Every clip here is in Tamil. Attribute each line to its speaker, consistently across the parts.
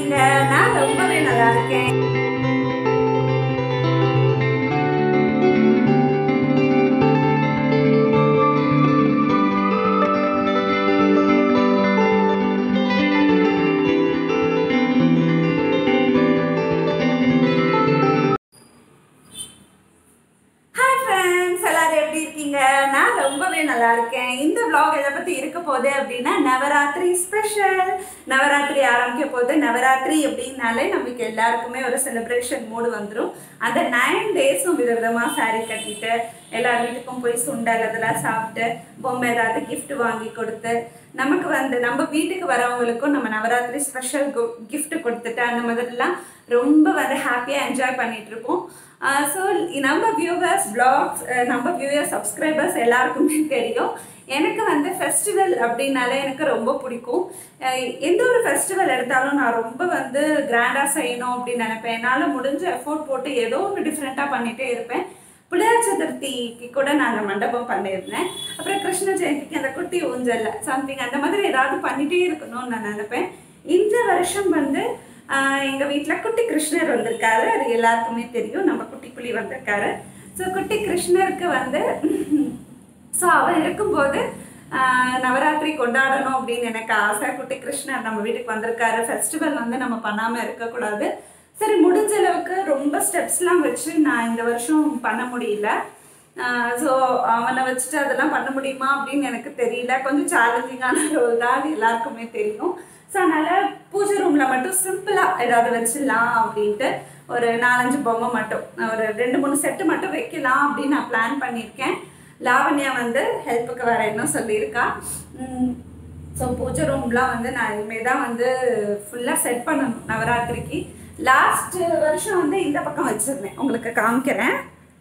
Speaker 1: இருக்கீங்க நான் ரொம்பவே நல்லா இருக்கேன் ஹாய் ஃப்ரெண்ட்ஸ் எல்லாரும் எப்படி இருக்கீங்க நான் ரொம்பவே நல்லா இருக்கேன் இந்த vlog எதை பற்றி இருக்க போகுது அப்படின்னா நவராத்திரி ஸ்பெஷல் நவராத்திரி ஆரம்பிக்க போகுது நவராத்திரி அப்படின்னாலே நமக்கு எல்லாருக்குமே ஒரு செலிப்ரேஷன் மூடு வந்துடும் அந்த நைன் டேஸும் விதவிதமாக saree கட்டிட்டு எல்லார் வீட்டுக்கும் போய் சுண்டல் அதெல்லாம் சாப்பிட்டு பொம்மை ஏதாவது gift வாங்கி கொடுத்து நமக்கு வந்து நம்ம வீட்டுக்கு வரவங்களுக்கும் நம்ம நவராத்திரி ஸ்பெஷல் gift கொடுத்துட்டு அந்த மாதிரிலாம் ரொம்ப வந்து ஹாப்பியாக என்ஜாய் பண்ணிட்டு இருப்போம் ஸோ நம்ம வியூவர்ஸ் பிளாக்ஸ் நம்ம வியூவர்ஸ் சப்ஸ்கிரைபர்ஸ் எல்லாருக்குமே தெரியும் எனக்கு வந்து ஃபெஸ்டிவல் அப்படின்னாலே எனக்கு ரொம்ப பிடிக்கும் அஹ் எந்த ஒரு ஃபெஸ்டிவல் எடுத்தாலும் நான் ரொம்ப வந்து கிராண்டாக செய்யணும் அப்படின்னு நினைப்பேன் என்னால் முடிஞ்ச எஃபோர்ட் போட்டு ஏதோ ஒன்று டிஃப்ரெண்ட்டாக பண்ணிகிட்டே இருப்பேன் பிள்ளையார் சதுர்த்திக்கு கூட நான் அந்த மண்டபம் பண்ணியிருந்தேன் அப்புறம் கிருஷ்ண ஜெயந்திக்கு அந்த குட்டி ஊஞ்சல்ல சம்திங் அந்த மாதிரி ஏதாவது பண்ணிகிட்டே இருக்கணும்னு நான் நினைப்பேன் இந்த வருஷம் வந்து ஆஹ் எங்க வீட்ல குட்டி கிருஷ்ணர் வந்திருக்காரு அது எல்லாருக்குமே தெரியும் நம்ம குட்டி புலி வந்திருக்காரு ஸோ குட்டி கிருஷ்ணருக்கு வந்து ஸோ அவர் இருக்கும்போது ஆஹ் நவராத்திரி கொண்டாடணும் அப்படின்னு எனக்கு ஆசை குட்டி கிருஷ்ணர் நம்ம வீட்டுக்கு வந்திருக்காரு ஃபெஸ்டிவல் வந்து நம்ம பண்ணாம இருக்கக்கூடாது சரி முடிஞ்ச அளவுக்கு ரொம்ப ஸ்டெப்ஸ்லாம் வச்சு நான் இந்த வருஷம் பண்ண முடியல ஸோ அவனை வச்சுட்டு அதெல்லாம் பண்ண முடியுமா அப்படின்னு எனக்கு தெரியல கொஞ்சம் சேலஞ்சிங்கான ரோல் தான் அது எல்லாருக்குமே தெரியும் ஸோ அதனால் பூஜை ரூமில் மட்டும் சிம்பிளாக ஏதாவது வச்சிடலாம் அப்படின்ட்டு ஒரு நாலஞ்சு பொம்மை மட்டும் ஒரு ரெண்டு மூணு செட்டு மட்டும் வைக்கலாம் அப்படின்னு நான் பிளான் பண்ணியிருக்கேன் லாவண்யா வந்து ஹெல்ப்புக்கு வரேன்னு சொல்லியிருக்கா ஸோ பூஜை ரூம்லாம் வந்து நான் இனிமேல் தான் வந்து ஃபுல்லாக செட் பண்ணணும் நவராத்திரிக்கு லாஸ்ட் வருஷம் வந்து இந்த பக்கம் வச்சுருந்தேன் உங்களுக்கு காமிக்கிறேன்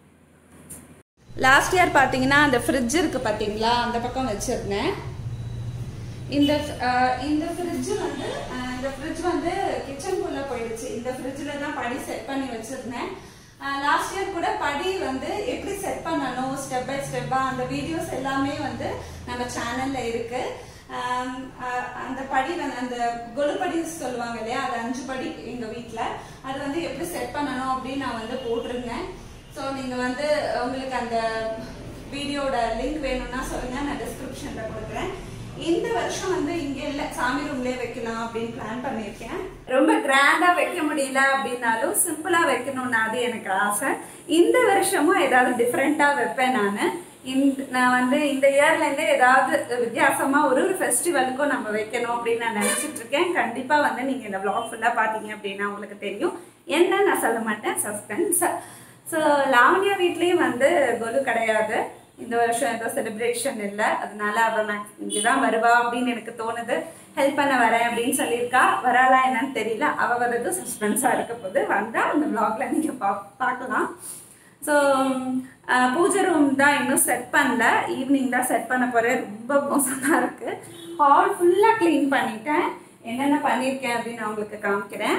Speaker 1: லாஸ்ட் இயர் பார்த்தீங்கன்னா அந்த ஃப்ரிட்ஜ் இருக்குது பார்த்தீங்களா அந்த பக்கம் வச்சுருந்தேன் இந்த அஹ், இந்த ஃப்ரிட்ஜ் வந்து அஹ், இந்த ஃப்ரிட்ஜ் வந்து கிச்சனுக்குள்ள போயிடுச்சு இந்த ஃப்ரிட்ஜில் தான் படி செட் பண்ணி வச்சிருந்தேன் லாஸ்ட் இயர் கூட படி வந்து எப்படி செட் பண்ணணும் ஸ்டெப் பை ஸ்டெப்பா அந்த வீடியோஸ் எல்லாமே வந்து நம்ம சேனல்ல இருக்கு ஆம், அஹ், அந்த படி வந்து அந்த கொலுப்படி சொல்லுவாங்க இல்லையா அது அஞ்சு படி எங்க வீட்ல அது வந்து எப்படி செட் பண்ணணும் அப்படின்னு நான் வந்து போட்டிருந்தேன் ஸோ நீங்க வந்து உங்களுக்கு அந்த வீடியோட லிங்க் வேணும்னா சொல்லுங்க நான் டிஸ்கிரிப்ஷன்ல கொடுக்குறேன் இந்த வருஷம் வந்து இங்க இல்ல சாமி ரூம்லயே வைக்கலாம் அப்படின்னு பிளான் பண்ணியிருக்கேன் ரொம்ப கிராண்டா வைக்க முடியல அப்படின்னாலும் சிம்பிளா வைக்கணும்னு அது எனக்கு ஆசை இந்த வருஷமும் ஏதாவது டிஃப்ரெண்டா வைப்பேன் நான் இந்த நான் வந்து இந்த இயர்ல இருந்தே ஏதாவது வித்தியாசமா ஒரு ஒரு ஃபெஸ்டிவலுக்கும் நம்ம வைக்கணும் அப்படின்னு நான் நினைச்சிட்டு இருக்கேன் கண்டிப்பா வந்து நீங்க இந்த vlog ஃபுல்லா பாத்தீங்க அப்படின்னா உங்களுக்கு தெரியும் என்ன நான் சொல்ல மாட்டேன் சஸ்பென்ஸ் ஸோ லாவண்யா வீட்லேயும் வந்து கொலு கிடையாது இந்த வருஷம் ஏதோ செலிப்ரேஷன் இல்லை அதனால அவள் மேக்ஸ் இங்கே தான் வருவா அப்படின்னு எனக்கு தோணுது ஹெல்ப் பண்ண வரேன் அப்படின்னு சொல்லியிருக்கா வராளா என்னன்னு தெரியல அவள் வர்றது சஸ்பென்ஸாக இருக்க போது வந்தால் அந்த vlogல நீங்கள் பா பார்க்கலாம் ஸோ பூஜை ரூம் தான் இன்னும் செட் பண்ணல ஈவினிங் தான் செட் பண்ண போகிறேன் ரொம்ப மோசமாக இருக்குது ஹால் ஃபுல்லாக க்ளீன் பண்ணிட்டேன் என்னென்ன பண்ணியிருக்கேன் அப்படின்னு நான் உங்களுக்கு காமிக்கிறேன்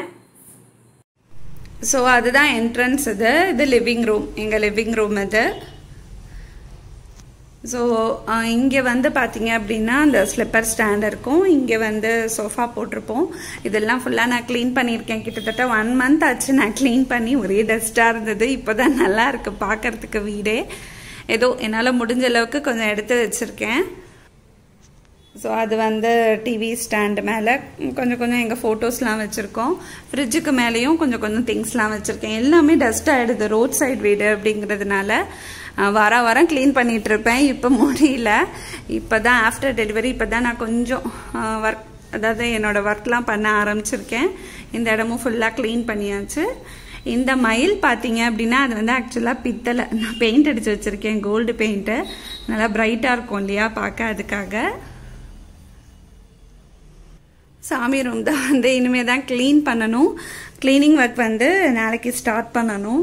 Speaker 1: ஸோ அதுதான் என்ட்ரன்ஸ் இது இது லிவிங் ரூம் எங்கள் லிவிங் ரூம் இது ஸோ இங்கே வந்து பார்த்தீங்க அப்படின்னா அந்த ஸ்லிப்பர் ஸ்டாண்ட் இருக்கும் இங்கே வந்து சோஃபா போட்டிருப்போம் இதெல்லாம் ஃபுல்லாக நான் க்ளீன் பண்ணியிருக்கேன் கிட்டத்தட்ட ஒன் மந்த் ஆச்சு நான் க்ளீன் பண்ணி ஒரே டஸ்ட்டாக இருந்தது இப்போ தான் நல்லா இருக்கு பார்க்கறதுக்கு வீடே ஏதோ என்னால் முடிஞ்ச அளவுக்கு கொஞ்சம் எடுத்து வச்சுருக்கேன் ஸோ அது வந்து டிவி ஸ்டாண்டு மேலே கொஞ்சம் கொஞ்சம் எங்கள் ஃபோட்டோஸ்லாம் வச்சுருக்கோம் ஃப்ரிட்ஜுக்கு மேலேயும் கொஞ்சம் கொஞ்சம் திங்ஸ்லாம் வச்சுருக்கேன் எல்லாமே டஸ்ட் ஆகிடுது ரோட் சைடு வீடு அப்படிங்கிறதுனால அஹ், வார வாரம் க்ளீன் பண்ணிட்டு இருப்பேன் இப்போ முடியல இப்போ தான் ஆஃப்டர் டெலிவரி இப்போ தான் நான் கொஞ்சம் ஒர்க் அதாவது என்னோட ஒர்க்லாம் பண்ண ஆரம்பிச்சிருக்கேன் இந்த இடமும் ஃபுல்லாக க்ளீன் பண்ணியாச்சு இந்த மயில் பார்த்தீங்க அப்படின்னா அது வந்து ஆக்சுவலாக பித்தளை நான் பெயிண்ட் அடித்து வச்சுருக்கேன் கோல்டு பெயிண்ட்டு நல்லா பிரைட்டாக இருக்கும் இல்லையா பார்க்க அதுக்காக சாமி ரூம் தான் வந்து இனிமேல் தான் க்ளீன் பண்ணணும் க்ளீனிங் ஒர்க் வந்து நாளைக்கு ஸ்டார்ட் பண்ணணும்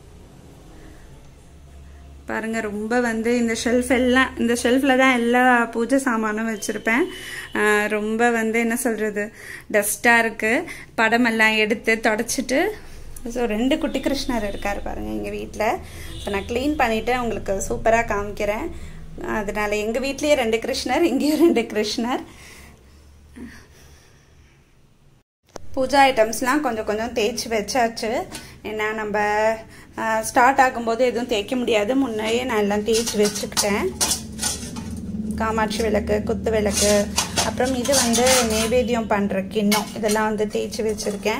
Speaker 1: பாருங்க ரொம்ப வந்து இந்த ஷெல்ஃப் எல்லாம் இந்த ஷெல்ஃபில் தான் எல்லா பூஜை சாமானும் வச்சுருப்பேன் ஆஹ் ரொம்ப வந்து என்ன சொல்கிறது டஸ்ட்டாக இருக்குது படமெல்லாம் எடுத்து தொடச்சிட்டு ஸோ ரெண்டு குட்டி கிருஷ்ணர் இருக்கார் பாருங்க எங்கள் வீட்டில் ஸோ நான் க்ளீன் பண்ணிவிட்டு உங்களுக்கு சூப்பராக காமிக்கிறேன் அதனால எங்கள் வீட்லேயே ரெண்டு கிருஷ்ணர் இங்கேயும் ரெண்டு கிருஷ்ணர் பூஜா ஐட்டம்ஸ்லாம் கொஞ்சம் கொஞ்சம் தேய்ச்சி வச்சாச்சு ஏன்னா நம்ம ஸ்டார்ட் ஆகும்போது எதுவும் தேய்க்க முடியாது முன்னாடியே நான் எல்லாம் தேய்ச்சி வச்சுக்கிட்டேன் காமாட்சி விளக்கு குத்து விளக்கு அப்புறம் இது வந்து நைவேத்தியம் பண்ணுற கிண்ணம் இதெல்லாம் வந்து தேய்ச்சி வச்சுருக்கேன்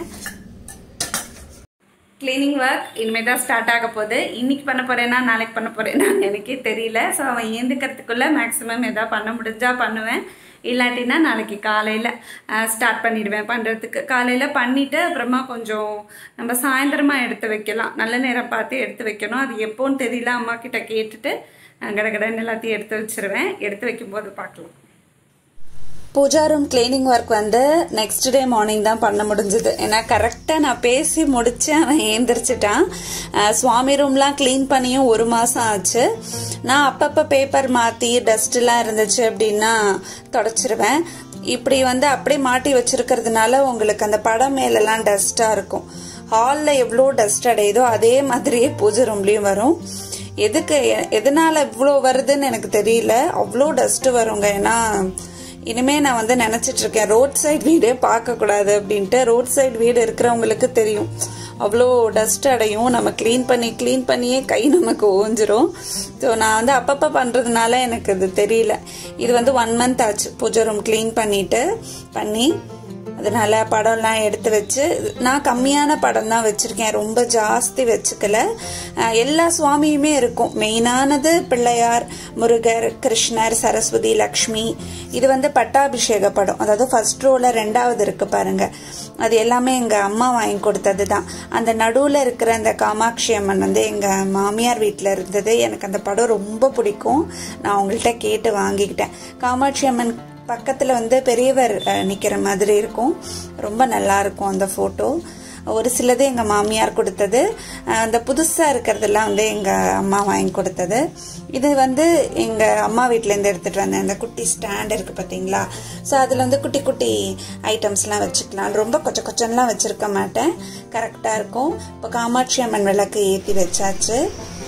Speaker 1: க்ளீனிங் ஒர்க் இனிமேல் தான் ஸ்டார்ட் ஆக போகுது இன்னைக்கு பண்ண போகிறேன்னா நாளைக்கு பண்ண போகிறேன்னா எனக்கே தெரியல ஸோ அவன் ஏந்துக்கிறதுக்குள்ளே மேக்ஸிமம் எதாவது பண்ண முடிஞ்சா பண்ணுவேன் இல்லாட்டினா நாளைக்கு காலையில் ஸ்டார்ட் பண்ணிடுவேன் பண்ணுறதுக்கு காலையில் பண்ணிவிட்டு அப்புறமா கொஞ்சம் நம்ம சாயந்தரமாக எடுத்து வைக்கலாம் நல்ல நேரம் பார்த்து எடுத்து வைக்கணும் அது எப்போன்னு தெரியல அம்மா கிட்ட கேட்டுட்டு கடகடன்னு எல்லாத்தையும் எடுத்து வச்சிருவேன் எடுத்து வைக்கும்போது பார்க்கலாம் பூஜா ரூம் கிளீனிங் ஒர்க் வந்து நெக்ஸ்ட் டே மார்னிங் தான் பண்ண முடிஞ்சது ஏன்னா கரெக்டாக நான் பேசி முடிச்சு அவன் ஏந்திரிச்சிட்டான் சுவாமி ரூம்லாம் க்ளீன் பண்ணியும் ஒரு மாதம் ஆச்சு நான் அப்பப்போ பேப்பர் மாற்றி டஸ்ட்லாம் இருந்துச்சு அப்படின்னா தொடச்சிருவேன் இப்படி வந்து அப்படியே மாட்டி வச்சிருக்கிறதுனால உங்களுக்கு அந்த படம் மேலெல்லாம் டஸ்ட்டாக இருக்கும் ஹாலில் எவ்வளோ டஸ்ட் அடையுதோ அதே மாதிரியே பூஜை ரூம்லேயும் வரும் எதுக்கு எதனால இவ்வளோ வருதுன்னு எனக்கு தெரியல அவ்வளோ டஸ்ட் வருங்க ஏன்னா இனிமே நான் வந்து நினைச்சிட்டு இருக்கேன் ரோட் சைடு வீடே பார்க்க கூடாது அப்படின்ட்டு ரோட் சைடு வீடு இருக்கிறவங்களுக்கு தெரியும் அவ்வளோ டஸ்ட் அடையும் நம்ம க்ளீன் பண்ணி க்ளீன் பண்ணியே கை நமக்கு ஓஞ்சிரும் ஸோ நான் வந்து அப்பப்போ பண்ணுறதுனால எனக்கு அது தெரியல இது வந்து ஒன் மந்த் ஆச்சு பூஜை ரூம் க்ளீன் பண்ணிட்டு பண்ணி அதனால படம்லாம் எடுத்து வச்சு நான் கம்மியான படம் தான் வச்சிருக்கேன் ரொம்ப ஜாஸ்தி வச்சுக்கல எல்லா சுவாமியுமே இருக்கும் மெயினானது பிள்ளையார் முருகர் கிருஷ்ணர் சரஸ்வதி லக்ஷ்மி இது வந்து பட்டாபிஷேக படம் அதாவது ஃபர்ஸ்ட் ரோல ரெண்டாவது இருக்கு பாருங்க அது எல்லாமே எங்க அம்மா வாங்கி கொடுத்தது தான் அந்த நடுவில் இருக்கிற அந்த காமாட்சி அம்மன் வந்து எங்க மாமியார் வீட்டில் இருந்தது எனக்கு அந்த படம் ரொம்ப பிடிக்கும் நான் அவங்கள்ட்ட கேட்டு வாங்கிக்கிட்டேன் காமாட்சி அம்மன் பக்கத்தில் வந்து பெரியவர் நிற்கிற மாதிரி இருக்கும் ரொம்ப நல்லா இருக்கும் அந்த ஃபோட்டோ ஒரு சிலது எங்கள் மாமியார் கொடுத்தது அந்த புதுசாக இருக்கிறதெல்லாம் வந்து எங்கள் அம்மா வாங்கி கொடுத்தது இது வந்து எங்கள் அம்மா வீட்டிலேருந்து எடுத்துகிட்டு வந்தேன் அந்த குட்டி ஸ்டாண்ட் இருக்குது பார்த்தீங்களா ஸோ அதில் வந்து குட்டி குட்டி ஐட்டம்ஸ்லாம் வச்சுக்கலாம் ரொம்ப கொச்ச கொச்சன்லாம் வச்சுருக்க மாட்டேன் கரெக்டாக இருக்கும் இப்போ காமாட்சி அம்மன் விளக்கு ஏற்றி வச்சாச்சு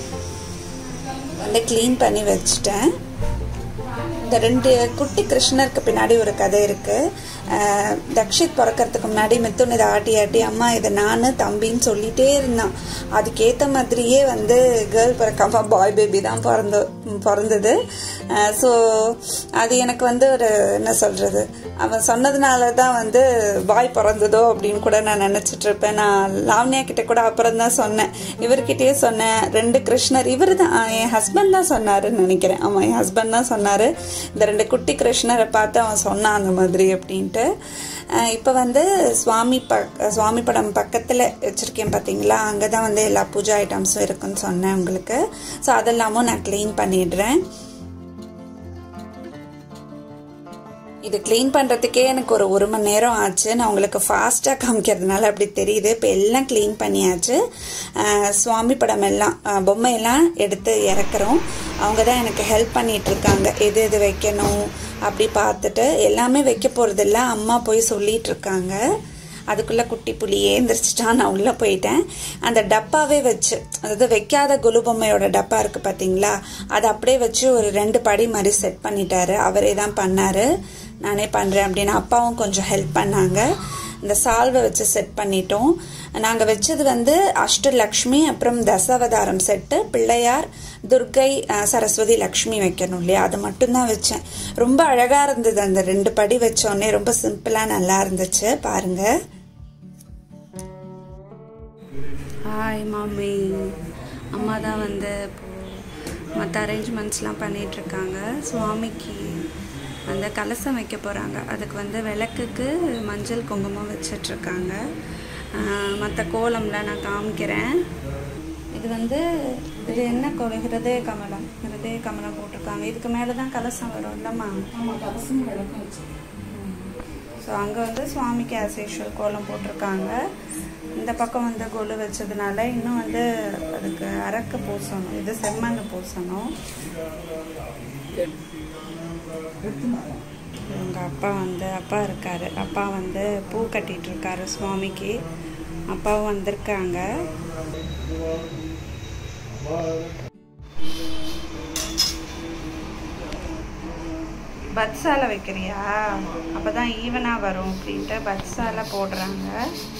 Speaker 1: வந்து க்ளீன் பண்ணி வச்சுட்டேன் இந்த ரெண்டு குட்டி கிருஷ்ணருக்கு பின்னாடி ஒரு கதை இருக்கு தக்ஷித் பிறக்கிறதுக்கு முன்னாடி மித்துன் இதை ஆட்டி ஆட்டி அம்மா இதை நான் தம்பின்னு சொல்லிட்டே இருந்தான் அதுக்கேற்ற மாதிரியே வந்து கேர்ள் பிறக்காம பாய் பேபி தான் பிறந்த பிறந்தது ஸோ அது எனக்கு வந்து ஒரு என்ன சொல்றது அவன் சொன்னதுனால தான் வந்து பாய் பிறந்ததோ அப்படின்னு கூட நான் நினச்சிட்டு இருப்பேன் நான் லாவண்யா கிட்ட கூட அப்புறம் தான் சொன்னேன் இவர்கிட்டயே சொன்னேன் ரெண்டு கிருஷ்ணர் இவர் தான் என் ஹஸ்பண்ட் தான் சொன்னாருன்னு நினைக்கிறேன் ஆமாம் என் ஹஸ்பண்ட் தான் சொன்னார் இந்த ரெண்டு குட்டி கிருஷ்ணரை பார்த்து அவன் சொன்னான் அந்த மாதிரி அப்படின்ட்டு இப்போ வந்து சுவாமி ப சுவாமி படம் பக்கத்தில் வச்சுருக்கேன் பார்த்தீங்களா அங்கே தான் வந்து எல்லா பூஜா ஐட்டம்ஸும் இருக்குன்னு சொன்னேன் உங்களுக்கு ஸோ அதெல்லாமும் நான் க்ளீன் பண்ணிடுறேன் இது க்ளீன் பண்ணுறதுக்கே எனக்கு ஒரு ஒரு மணி நேரம் ஆச்சு நான் உங்களுக்கு ஃபாஸ்ட்டாக காமிக்கிறதுனால அப்படி தெரியுது இப்போ எல்லாம் க்ளீன் பண்ணியாச்சு சுவாமி படம் எல்லாம் பொம்மையெல்லாம் எடுத்து இறக்குறோம் அவங்க தான் எனக்கு ஹெல்ப் பண்ணிட்டு இருக்காங்க எது எது வைக்கணும் அப்படி பார்த்துட்டு எல்லாமே வைக்க போகிறதில்ல அம்மா போய் சொல்லிட்டு இருக்காங்க அதுக்குள்ளே குட்டி புலி ஏந்திரிச்சிட்டான் நான் உள்ளே போயிட்டேன் அந்த டப்பாவே வச்சு அதாவது வைக்காத குலு பொம்மையோட டப்பா இருக்குது பார்த்தீங்களா அதை அப்படியே வச்சு ஒரு ரெண்டு படி மாதிரி செட் பண்ணிட்டாரு அவரே தான் பண்ணார் நானே பண்ணுறேன் அப்படின்னு அப்பாவும் கொஞ்சம் ஹெல்ப் பண்ணாங்க இந்த சால்வை வச்சு செட் பண்ணிட்டோம் நாங்கள் வச்சது வந்து அஷ்டலக்ஷ்மி அப்புறம் தசாவதாரம் செட்டு பிள்ளையார் துர்கை சரஸ்வதி லக்ஷ்மி வைக்கணும் இல்லையா அது மட்டும்தான் வச்சேன் ரொம்ப அழகாக இருந்தது அந்த ரெண்டு படி வச்சோடனே ரொம்ப சிம்பிளாக நல்லா இருந்துச்சு பாருங்கள் ஹாய் மாமி அம்மா தான் வந்து இப்போது மற்ற அரேஞ்ச்மெண்ட்ஸ்லாம் பண்ணிகிட்ருக்காங்க சுவாமிக்கு அந்த கலசம் வைக்க போகிறாங்க அதுக்கு வந்து விளக்குக்கு மஞ்சள் குங்குமம் வச்சிட்ருக்காங்க மற்ற கோலம்லாம் நான் காமிக்கிறேன் இது வந்து இது என்ன கோலம் ஹிருதய கமலம் ஹிருதய கமலம் போட்டிருக்காங்க இதுக்கு மேலே தான் கலசம் வரும் இல்லைம்மா ஸோ அங்கே வந்து சுவாமிக்கு ஆசேஷுவல் கோலம் போட்டிருக்காங்க இந்த பக்கம் வந்து கொலு வச்சதுனால இன்னும் வந்து அதுக்கு அரக்கு பூசணும் இது செம்மண் பூசணும் இவங்க அப்பா வந்து அப்பா இருக்காரு அப்பா வந்து பூ கட்டிட்டு இருக்காரு சுவாமிக்கு அப்பாவும் வந்திருக்காங்க பட்ஸால வைக்கிறியா அப்பதான் ஈவனா வரும் அப்படின்ட்டு பட்ஸால போடுறாங்க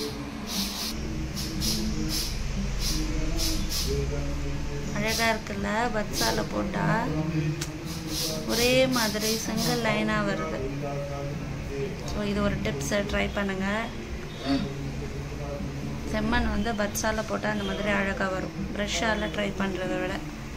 Speaker 1: அழகா இருக்குல்ல பட்ஸால போட்டா ஒரே மாதிரி சிங்கிள் லைனா வருது ஸோ இது ஒரு டிப்ஸ் ட்ரை பண்ணுங்க செம்மண் வந்து பட்ஸால போட்டால் அந்த மாதிரி அழகாக வரும் ப்ரெஷ்ஷால் ட்ரை பண்ணுறத விட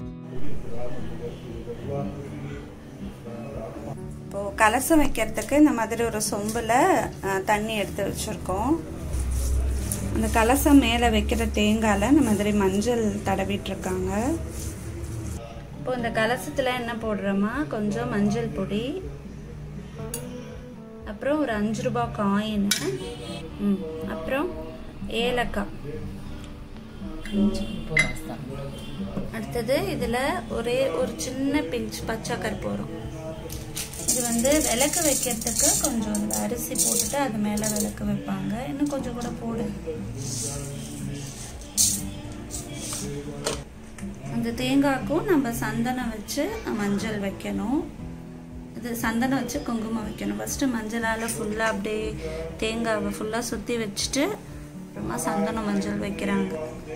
Speaker 1: இப்போது கலசம் வைக்கிறதுக்கு இந்த மாதிரி ஒரு சொம்பில் அஹ், தண்ணி எடுத்து வச்சுருக்கோம் அந்த கலசம் மேலே வைக்கிற தேங்காயில் இந்த மாதிரி மஞ்சள் தடவிட்டு இருக்காங்க இப்போ இந்த கலசத்தில் என்ன போடுறோமா கொஞ்சம் மஞ்சள் பொடி அப்புறம் ஒரு அஞ்சு ரூபாய் காயின் ம் அப்புறம் ஏலக்காய் அடுத்தது இதில் ஒரே ஒரு சின்ன பிஞ்ச் பச்சை கற்பூரம் இது வந்து விளக்கு வைக்கிறதுக்கு கொஞ்சம் இதில் அரிசி போட்டுட்டு அது மேலே விளக்கு வைப்பாங்க இன்னும் கொஞ்சம் கூட போடு அந்த தேங்காய்க்கும் நம்ம சந்தனம் வச்சு மஞ்சள் வைக்கணும் இது சந்தனம் வச்சு குங்குமம் வைக்கணும் ஃபஸ்ட்டு மஞ்சளால் ஃபுல்லாக அப்படியே தேங்காவை ஃபுல்லாக சுற்றி வச்சுட்டு அப்புறமா சந்தனம் மஞ்சள் வைக்கிறாங்க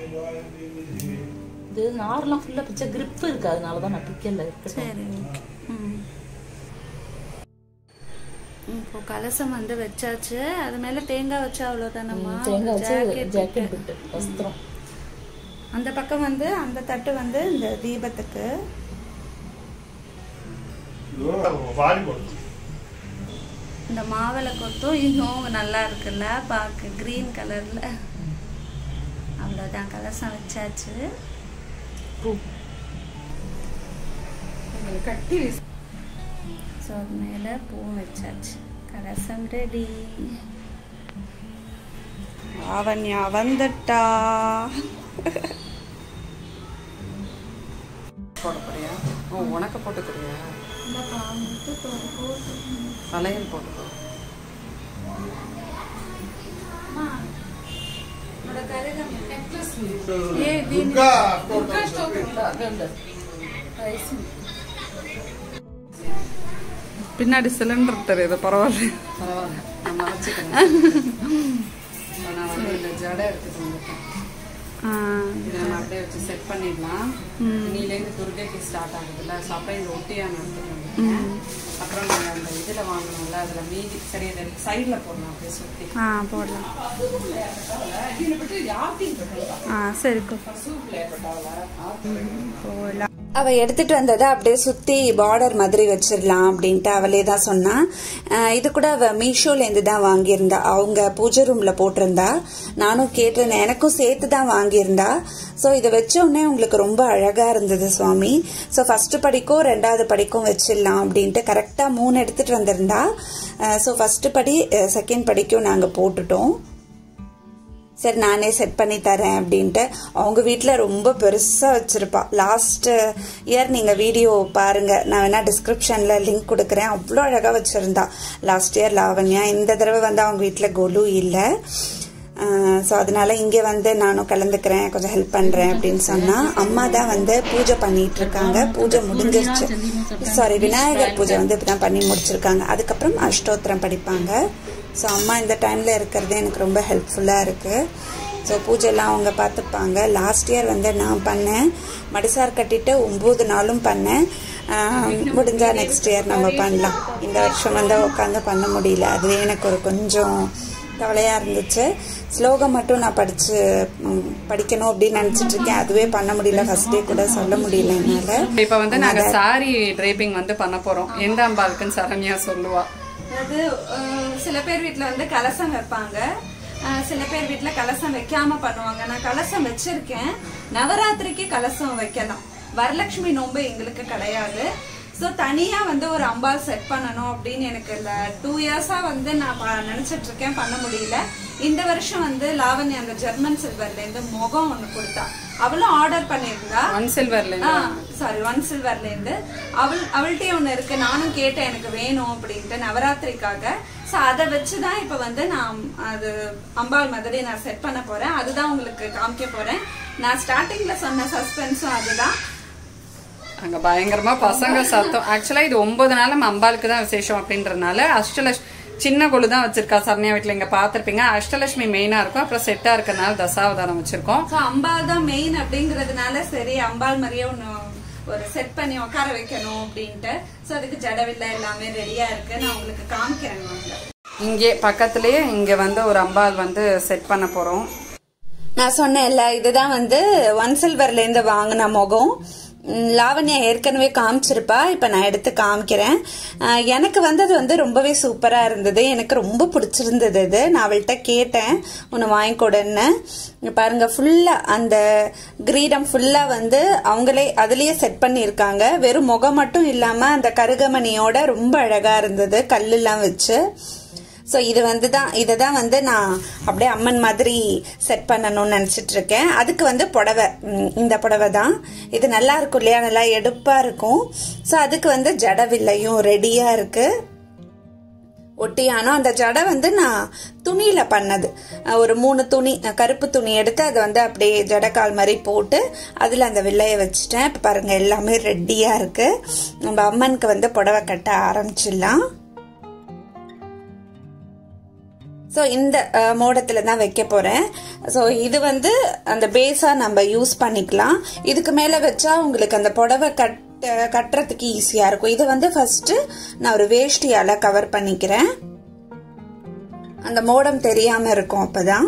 Speaker 2: இது நார்லாம் ஃபுல்லாக பிச்சை grip இருக்கு அதனால தான் நான் பிக்கல இருக்கு
Speaker 1: சரி ஓகே ம் இப்போ கலசம் வந்து வச்சாச்சு அது மேல தேங்காய் வச்சா அவ்வளோதானம்மா
Speaker 2: தேங்காய் வச்சு
Speaker 1: ஜாக்கெட்
Speaker 2: ஜாக்கெட் பிட்டு வஸ்திரம்
Speaker 1: அந்த பக்கம் வந்து அந்த தட்டு வந்து இந்த தீபத்துக்கு
Speaker 3: வாரி போடு
Speaker 1: இந்த மாவிளை கொத்தும் இன்னும் நல்லா இருக்குல்ல பார்க்க க்ரீன் கலர்ல அவ்வளோதான் கலசம் வச்சாச்சு
Speaker 2: பூ
Speaker 3: கட்டி
Speaker 1: ஸோ அது மேலே பூ வச்சாச்சு கலசம் ரெடி லாவண்யா வந்துட்டா
Speaker 4: போட போறியா ஓ உனக்கு போட்டுக்கிறியா வளையல் போட்டுக்கோ
Speaker 3: துர்கா
Speaker 4: பின்னாடி சிலிண்டர் தெரியுது பரவாயில்ல பரவாயில்ல நான் மறைச்சிக்கிறேன் இப்ப நான் வந்து இந்த ஜடை எடுத்துட்டு வந்துட்டேன் இதை நம்ம அப்படியே வச்சு செட் பண்ணிடலாம் இன்னிலேருந்து துர்கைக்கு ஸ்டார்ட் ஆகுதுல்ல ஸோ அப்போ இந்த ஒட்டியான எடுத்துட்டு வந்துட்டேன் அப்புறம் நாங்கள் அந்த இதில் வாங்கணும்ல அதில் மீதி சரி அதை சைடில் போடலாம் அப்படியே சுற்றி
Speaker 1: ஆ போடலாம்
Speaker 4: இதில் பற்றி யார்த்தையும் போட்டா
Speaker 1: ஆ சரி
Speaker 4: சூப்பில் ஏற்பட்டாவில்
Speaker 1: போடலாம் அவ எடுத்துட்டு வந்ததை அப்படியே சுத்தி பார்டர் மாதிரி வச்சிடலாம் அப்படின்ட்டு அவளே தான் சொன்னா அஹ் இது கூட அவ மீஷோல இருந்து தான் வாங்கியிருந்தா அவங்க பூஜை ரூம்ல போட்டிருந்தா நானும் கேட்டிருந்தேன் எனக்கும் சேர்த்து தான் வாங்கியிருந்தா ஸோ இதை வச்ச உடனே உங்களுக்கு ரொம்ப அழகா இருந்தது சுவாமி ஸோ ஃபர்ஸ்ட் படிக்கும் ரெண்டாவது படிக்கும் வச்சிடலாம் அப்படின்ட்டு கரெக்டா மூணு எடுத்துட்டு வந்திருந்தா ஸோ ஃபர்ஸ்ட் படி செகண்ட் படிக்கும் நாங்க போட்டுட்டோம் சரி நானே செட் பண்ணி தரேன் அப்படின்ட்டு அவங்க வீட்டில் ரொம்ப பெருசாக வச்சுருப்பா லாஸ்ட் இயர் நீங்கள் வீடியோ பாருங்கள் நான் வேணால் டிஸ்கிரிப்ஷனில் லிங்க் கொடுக்குறேன் அவ்வளோ அழகாக வச்சுருந்தா லாஸ்ட் இயர் லாவண்யா இந்த தடவை வந்து அவங்க வீட்டில் கொலு இல்லை ஸோ அதனால இங்கே வந்து நானும் கலந்துக்கிறேன் கொஞ்சம் ஹெல்ப் பண்ணுறேன் அப்படின்னு சொன்னால் அம்மா தான் வந்து பூஜை பண்ணிட்டு இருக்காங்க பூஜை முடிஞ்சிருச்சு சாரி விநாயகர் பூஜை வந்து இப்போ தான் பண்ணி முடிச்சிருக்காங்க அதுக்கப்புறம் அஷ்டோத்திரம் படிப்பாங்க ஸோ அம்மா இந்த டைமில் இருக்கிறது எனக்கு ரொம்ப ஹெல்ப்ஃபுல்லாக இருக்குது ஸோ பூஜைலாம் அவங்க பார்த்துப்பாங்க லாஸ்ட் இயர் வந்து நான் பண்ணேன் மடிசார் கட்டிட்டு ஒம்பது நாளும் பண்ணேன் ஆஹ் முடிஞ்சா நெக்ஸ்ட் இயர் நம்ம பண்ணலாம் இந்த வருஷம் வந்து உட்காந்து பண்ண முடியல அதுவே எனக்கு ஒரு கொஞ்சம் கவலையாக இருந்துச்சு ஸ்லோகம் மட்டும் நான் படித்து படிக்கணும் அப்படின்னு நினச்சிட்டு இருக்கேன் அதுவே பண்ண முடியல ஃபர்ஸ்ட் டே கூட சொல்ல முடியல என்னால்
Speaker 4: இப்போ வந்து நாங்க சாரி டிரைப்பிங் வந்து பண்ண போறோம் எந்த அம்பாளுக்குன்னு சரண்யா சொல்லுவா
Speaker 1: அதாவது அஹ், சில பேர் வீட்டில் வந்து கலசம் வைப்பாங்க அஹ், சில பேர் வீட்டில் கலசம் வைக்காம பண்ணுவாங்க நான் கலசம் வச்சிருக்கேன் நவராத்திரிக்கு கலசம் வைக்கலாம் வரலட்சுமி நோன்பு எங்களுக்கு கிடையாது ஸோ தனியாக வந்து ஒரு அம்பாள் செட் பண்ணணும் அப்படின்னு எனக்கு இல்லை டூ இயர்ஸாக வந்து நான் ப- நினைச்சிட்டு இருக்கேன் பண்ண முடியல இந்த வருஷம் வந்து லாவண்யா அந்த ஜெர்மன் சில்வர்லேருந்து முகம் ஒன்று கொடுத்தா அவளும் ஆர்டர் பண்ணியிருந்தா
Speaker 4: ஒன் சில்வர்ல
Speaker 1: சாரி ஒன் சில்வர்ல இருந்து அவள் அவள்கிட்டயே ஒண்ணு இருக்கு நானும் கேட்டேன் எனக்கு வேணும் அப்படின்ட்டு நவராத்திரிக்காக சோ அதை வச்சுதான் இப்ப வந்து நான் அது அம்பாள் மாதிரி நான் செட் பண்ண போறேன் அதுதான் உங்களுக்கு காமிக்க போறேன் நான் ஸ்டார்டிங்ல சொன்ன சஸ்பென்ஸும் அதுதான்
Speaker 4: அங்க பயங்கரமா பசங்க சத்தம் ஆக்சுவலா இது ஒன்பது நாளும் அம்பாளுக்கு தான் விசேஷம் அப்படின்றதுனால அஷ்டலட்சுமி சின்ன கொலு தான் வச்சிருக்கா சரண்யா வீட்டுல இங்க பாத்திருப்பீங்க அஷ்டலட்சுமி மெயினா இருக்கும் அப்புறம் செட்டா இருக்கறனால தசாவதாரம் வச்சிருக்கோம்
Speaker 1: ஸோ அம்பாள் தான் மெயின் அப்படிங்கிறதுனால சரி அம்பாள் மாதிரியே ஒன்று ஒரு செட் பண்ணி உட்கார வைக்கணும் அப்படின்ட்டு ஸோ அதுக்கு ஜடவில்லை எல்லாமே ரெடியா இருக்கு நான் உங்களுக்கு காமிக்கிறேன் வாங்க
Speaker 4: இங்கே பக்கத்துலயே இங்க வந்து ஒரு அம்பாள் வந்து செட் பண்ண போறோம்
Speaker 1: நான் சொன்னேன்ல இதுதான் வந்து ஒன் சில்வர்ல இருந்து வாங்கின முகம் ம், லாவண்யா ஏற்கனவே காமிச்சிருப்பா இப்ப நான் எடுத்து காமிக்கிறேன் அஹ், எனக்கு வந்தது வந்து ரொம்பவே சூப்பரா இருந்தது எனக்கு ரொம்ப பிடிச்சிருந்தது இது நான் அவள்கிட்ட கேட்டேன் ஒன்று வாங்கி கொடுன்னு இங்க பாருங்க ஃபுல்லா அந்த கிரீடம் ஃபுல்லா வந்து அவங்களே அதுலயே செட் பண்ணியிருக்காங்க வெறும் முகம் மட்டும் இல்லாம அந்த கருகமணியோட ரொம்ப அழகா இருந்தது கல்லெல்லாம் வச்சு ஸோ இது வந்து தான் இதை தான் வந்து நான் அப்படியே அம்மன் மாதிரி செட் பண்ணணும்னு நினச்சிட்டு இருக்கேன் அதுக்கு வந்து புடவை ம், இந்த புடவை தான் இது நல்லா இருக்கும் இல்லையா நல்லா எடுப்பாக இருக்கும் ஸோ அதுக்கு வந்து ஜடவில்லையும் ரெடியாக இருக்கு ஒட்டியானோ அந்த ஜடை வந்து நான் துணியில பண்ணது அஹ் ஒரு மூணு துணி அஹ் கருப்பு துணி எடுத்து அதை வந்து அப்படியே ஜடைக்கால் மாதிரி போட்டு அதில் அந்த வில்லையை வச்சுட்டேன் இப்போ பாருங்க எல்லாமே ரெடியாக இருக்கு நம்ம அம்மனுக்கு வந்து புடவை கட்ட ஆரம்பிச்சிடலாம் ஸோ இந்த மோடத்தில் தான் வைக்க போகிறேன் ஸோ இது வந்து அந்த பேஸாக நம்ம யூஸ் பண்ணிக்கலாம் இதுக்கு மேலே வச்சா உங்களுக்கு அந்த புடவை கட்ட கட்டுறதுக்கு ஈஸியாக இருக்கும் இது வந்து ஃபர்ஸ்ட்டு நான் ஒரு வேஷ்டியால் கவர் பண்ணிக்கிறேன் அந்த மோடம் தெரியாமல் இருக்கும் அப்போதான்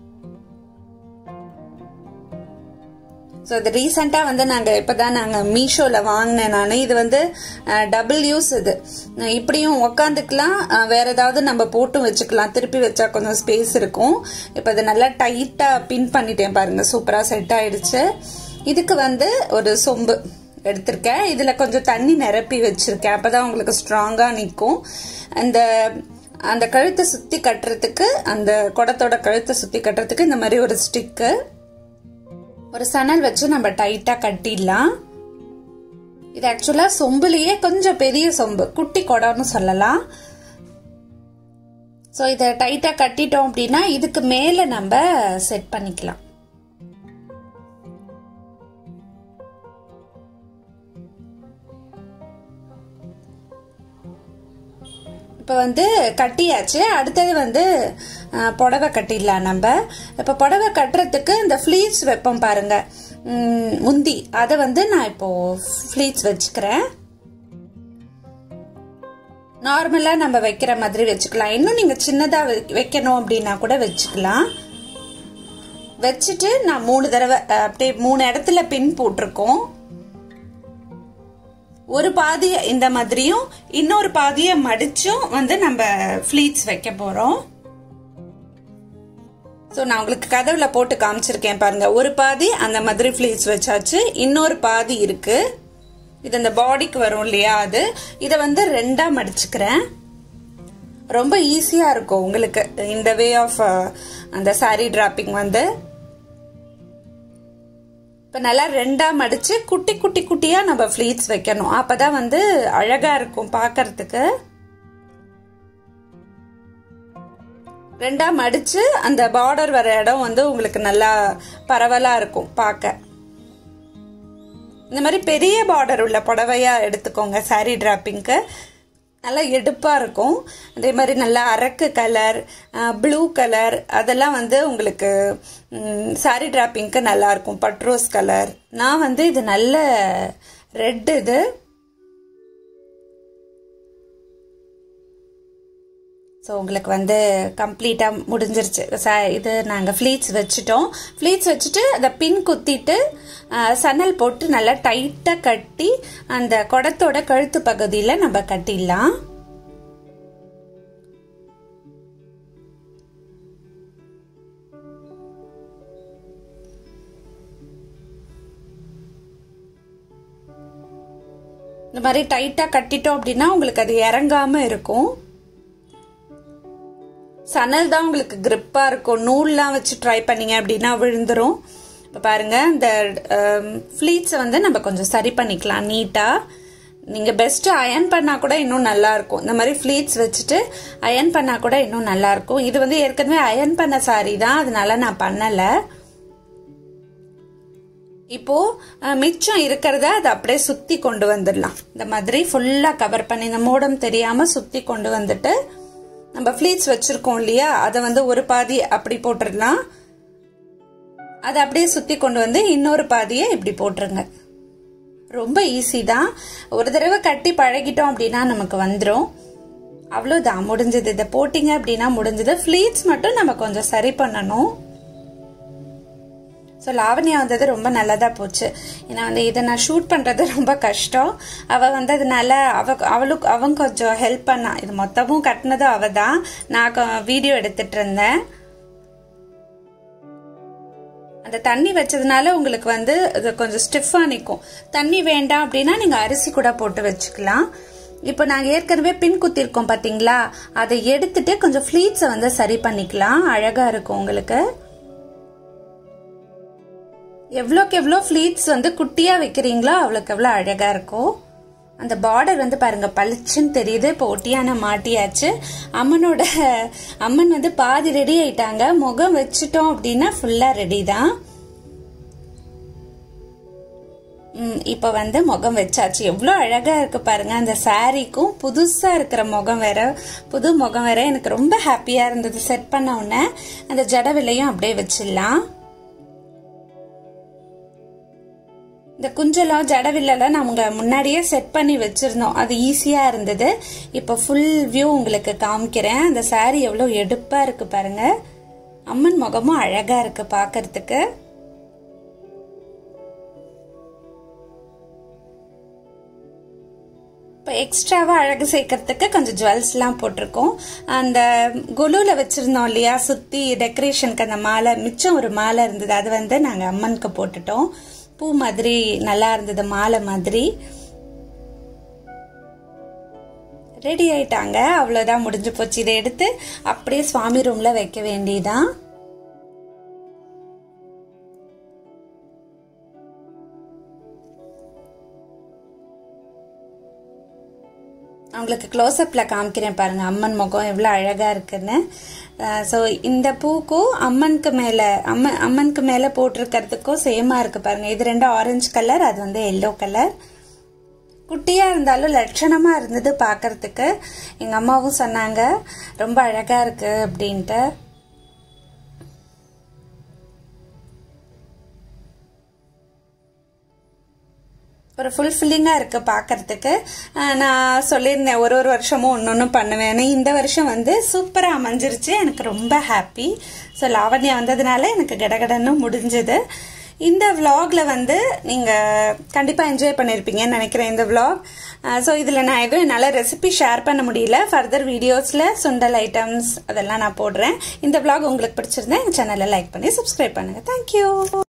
Speaker 1: ஸோ இது ரீசெண்டாக வந்து நாங்கள் இப்போ தான் நாங்கள் மீஷோவில் வாங்கினேன் நான் இது வந்து டபுள் யூஸ் இது அஹ் இப்படியும் உக்காந்துக்கலாம் அஹ் வேற ஏதாவது நம்ம போட்டும் வச்சுக்கலாம் திருப்பி வச்சா கொஞ்சம் ஸ்பேஸ் இருக்கும் இப்போ இது நல்லா டைட்டாக பின் பண்ணிட்டேன் பாருங்க சூப்பராக செட் ஆயிடுச்சு இதுக்கு வந்து ஒரு சொம்பு எடுத்திருக்கேன் இதில் கொஞ்சம் தண்ணி நிரப்பி வச்சிருக்கேன் அப்பதான் உங்களுக்கு ஸ்ட்ராங்காக நிற்கும் அந்த அந்த கழுத்தை சுற்றி கட்டுறதுக்கு அந்த குடத்தோட கழுத்தை சுற்றி கட்டுறதுக்கு இந்த மாதிரி ஒரு ஸ்டிக்கு ஒரு சணல் வச்சு நம்ம டைட்டா கட்டிடலாம் இது ஆக்சுவலா சொம்புலயே கொஞ்சம் பெரிய சொம்பு குட்டி குடம்னு சொல்லலாம் ஸோ இதை டைட்டா கட்டிட்டோம் அப்படின்னா இதுக்கு மேல நம்ம செட் பண்ணிக்கலாம் இப்போ வந்து கட்டியாச்சு அடுத்தது வந்து அஹ், புடவை கட்டிடலாம் நம்ம இப்போ புடவை கட்டுறதுக்கு இந்த ஃப்ளீட்ஸ் வைப்போம் பாருங்க ம், முந்தி அதை வந்து நான் இப்போ ஃப்ளீட்ஸ் வச்சுக்கிறேன் நார்மலாக நம்ம வைக்கிற மாதிரி வச்சுக்கலாம் இன்னும் நீங்கள் சின்னதாக வைக்கணும் அப்படின்னா கூட வச்சுக்கலாம் வச்சுட்டு நான் மூணு தடவை அஹ், அப்படியே மூணு இடத்துல பின் போட்டிருக்கோம் ஒரு பாதிய இந்த மாதிரியும் இன்னொரு பாதிய மடிச்சும் வந்து நம்ம ஃபிளீட்ஸ் வைக்க போறோம் ஸோ நான் உங்களுக்கு கதவுல போட்டு காமிச்சிருக்கேன் பாருங்க ஒரு பாதி அந்த மாதிரி ஃபிளீட்ஸ் வச்சாச்சு இன்னொரு பாதி இருக்கு இது அந்த பாடிக்கு வரும் இல்லையா அது இதை வந்து ரெண்டா மடிச்சுக்கிறேன் ரொம்ப ஈஸியா இருக்கும் உங்களுக்கு இந்த வே ஆஃப் அந்த சாரி டிராப்பிங் வந்து இப்போ நல்லா ரெண்டா மடிச்சு குட்டி குட்டி குட்டியா நம்ம ஃப்ளீட்ஸ் வைக்கணும் அப்பதான் வந்து அழகா இருக்கும் பார்க்கறதுக்கு ரெண்டா மடிச்சு அந்த பார்டர் வர இடம் வந்து உங்களுக்கு நல்லா பரவலா இருக்கும் பார்க்க இந்த மாதிரி பெரிய பார்டர் உள்ள புடவையா எடுத்துக்கோங்க சாரி டிராப்பிங்க்கு நல்லா எடுப்பா இருக்கும் அதே மாதிரி நல்லா அரக்கு கலர் ப்ளூ கலர் அதெல்லாம் வந்து உங்களுக்கு சாரி டிராப்பிங்க்கு நல்லா இருக்கும் பட்ரோஸ் கலர் நான் வந்து இது நல்ல ரெட் இது ஸோ உங்களுக்கு வந்து கம்ப்ளீட்டாக முடிஞ்சிருச்சு ச- இது நாங்கள் ஃப்ளீட்ஸ் வச்சுட்டோம் ஃப்ளீட்ஸ் வச்சுட்டு அதை பின் குத்திட்டு ஆ, சணல் போட்டு நல்லா டைட்டாக கட்டி அந்த குடத்தோட கழுத்து பகுதியில் நம்ம கட்டிடலாம் இந்த மாதிரி டைட்டாக கட்டிட்டோம் அப்படின்னா உங்களுக்கு அது இறங்காம இருக்கும் சணல் தான் உங்களுக்கு grip-ஆ இருக்கும் நூல்லாம் வச்சு ட்ரை பண்ணீங்க அப்படின்னா விழுந்துரும் இப்போ பாருங்க இந்த ஃப்ளீட்ஸை வந்து நம்ம கொஞ்சம் சரி பண்ணிக்கலாம் நீட்டாக நீங்கள் பெஸ்ட்டு அயன் பண்ணால் கூட இன்னும் நல்லா இருக்கும் இந்த மாதிரி ஃப்ளீட்ஸ் வச்சுட்டு அயன் பண்ணால் கூட இன்னும் நல்லா இருக்கும் இது வந்து ஏற்கனவே அயன் பண்ண சாரி தான் அதனால நான் பண்ணலை இப்போ அஹ், மிச்சம் இருக்கிறத அதை அப்படியே சுத்தி கொண்டு வந்துடலாம் இந்த மாதிரி ஃபுல்லா கவர் பண்ணி இந்த மூடம் தெரியாம சுத்தி கொண்டு வந்துட்டு நம்ம ஃபிளீட்ஸ் வச்சிருக்கோம் இல்லையா அதை வந்து ஒரு பாதி அப்படி போட்டுடலாம் அதை அப்படியே சுத்தி கொண்டு வந்து இன்னொரு பாதியை இப்படி போட்டுருங்க ரொம்ப ஈஸி தான் ஒரு தடவை கட்டி பழகிட்டோம் அப்படின்னா நமக்கு வந்துடும் அவ்வளோதான் முடிஞ்சது இதை போட்டிங்க அப்படின்னா முடிஞ்சது ஃப்ளீட்ஸ் மட்டும் நம்ம கொஞ்சம் சரி பண்ணணும் ஸோ லாவண்யா வந்தது ரொம்ப நல்லதா போச்சு ஏன்னா வந்து இதை நான் ஷூட் பண்ணுறது ரொம்ப கஷ்டம் அவள் வந்ததுனால அவ அவளுக்கு அவன் கொஞ்சம் ஹெல்ப் பண்ணா இது மொத்தமும் கட்டினதும் அவ தான் நான் வீடியோ எடுத்துட்டு இருந்தேன் அந்த தண்ணி வச்சதுனால உங்களுக்கு வந்து இது கொஞ்சம் ஸ்டிஃபாக நிற்கும் தண்ணி வேண்டாம் அப்படின்னா நீங்கள் அரிசி கூட போட்டு வச்சுக்கலாம் இப்போ நாங்கள் ஏற்கனவே பின் குத்திருக்கோம் பார்த்தீங்களா அதை எடுத்துட்டு கொஞ்சம் ஃப்ளீட்ஸை வந்து சரி பண்ணிக்கலாம் அழகாக இருக்கும் உங்களுக்கு எவ்வளோக்கு எவ்வளோ ஃப்ளீட்ஸ் வந்து குட்டியாக வைக்கிறீங்களோ அவ்வளோக்கு எவ்வளோ அழகாக இருக்கும் அந்த பார்டர் வந்து பாருங்க பளிச்சுன்னு தெரியுது இப்போ ஒட்டியான மாட்டியாச்சு அம்மனோட அம்மன் வந்து பாதி ரெடி ஆயிட்டாங்க முகம் வச்சுட்டோம் அப்படின்னா ஃபுல்லா ரெடி தான் ம், இப்போ வந்து முகம் வச்சாச்சு எவ்வளோ அழகா இருக்கு பாருங்க அந்த சாரீக்கும் புதுசா இருக்கிற முகம் வேற புது முகம் வேற எனக்கு ரொம்ப ஹாப்பியா இருந்தது செட் பண்ண உடனே அந்த ஜடவிலையும் அப்படியே வச்சிடலாம் இந்த குஞ்சலம் ஜடவில்லாம் நாங்க முன்னாடியே செட் பண்ணி வச்சிருந்தோம் அது ஈஸியா இருந்தது இப்போ ஃபுல் வியூ உங்களுக்கு காமிக்கிறேன் அந்த saree எவ்வளவு எடுப்பா இருக்கு பாருங்க அம்மன் முகமும் அழகா இருக்கு பார்க்கிறதுக்கு இப்போ எக்ஸ்ட்ராவாக அழகு சேர்க்கறதுக்கு கொஞ்சம் ஜுவல்ஸ்லாம் போட்டிருக்கோம் அந்த குலுவில் வச்சுருந்தோம் இல்லையா சுற்றி டெக்கரேஷனுக்கு அந்த மாலை மிச்சம் ஒரு மாலை இருந்தது அது வந்து நாங்கள் அம்மனுக்கு போட்டுட்டோம் பூ மாதிரி நல்லா இருந்தது மாலை மாதிரி ரெடி ஆயிட்டாங்க அவ்வளோதான் முடிஞ்சு போச்சு இதை எடுத்து அப்படியே சுவாமி ரூம்ல வைக்க வேண்டியதான் அவங்களுக்கு க்ளோஸ்அப்பில் காமிக்கிறேன் பாருங்க அம்மன் முகம் எவ்வளோ அழகாக இருக்குன்னு ஸோ இந்த பூக்கும் அம்மனுக்கு மேலே அம்மன் அம்மனுக்கு மேலே போட்டிருக்கிறதுக்கும் சேமாக இருக்கு பாருங்க இது ரெண்டும் ஆரஞ்சு கலர் அது வந்து எல்லோ கலர் குட்டியாக இருந்தாலும் லட்சணமாக இருந்தது பார்க்கறதுக்கு எங்கள் அம்மாவும் சொன்னாங்க ரொம்ப அழகாக இருக்கு அப்படின்ட்டு ஒரு ஃபுல்ஃபில்லிங்காக இருக்கு பார்க்கறதுக்கு அஹ் நான் சொல்லியிருந்தேன் ஒரு ஒரு வருஷமும் ஒன்று ஒன்று பண்ணுவேன்னு இந்த வருஷம் வந்து சூப்பராக அமைஞ்சிருச்சு எனக்கு ரொம்ப ஹாப்பி ஸோ லாவண்யா வந்ததுனால எனக்கு கடகடன்னு முடிஞ்சது இந்த vlogல வந்து நீங்கள் கண்டிப்பாக என்ஜாய் பண்ணியிருப்பீங்கன்னு நினைக்கிறேன் இந்த vlog ஸோ இதில் நான் எதுவும் என்னால் ரெசிபி ஷேர் பண்ண முடியல ஃபர்தர் வீடியோஸில் சுண்டல் ஐட்டம்ஸ் அதெல்லாம் நான் போடுறேன் இந்த vlog உங்களுக்கு பிடிச்சிருந்தா எங்கள் சேனலை லைக் பண்ணி சப்ஸ்கிரைப் பண்ணுங்கள் தேங்க்யூ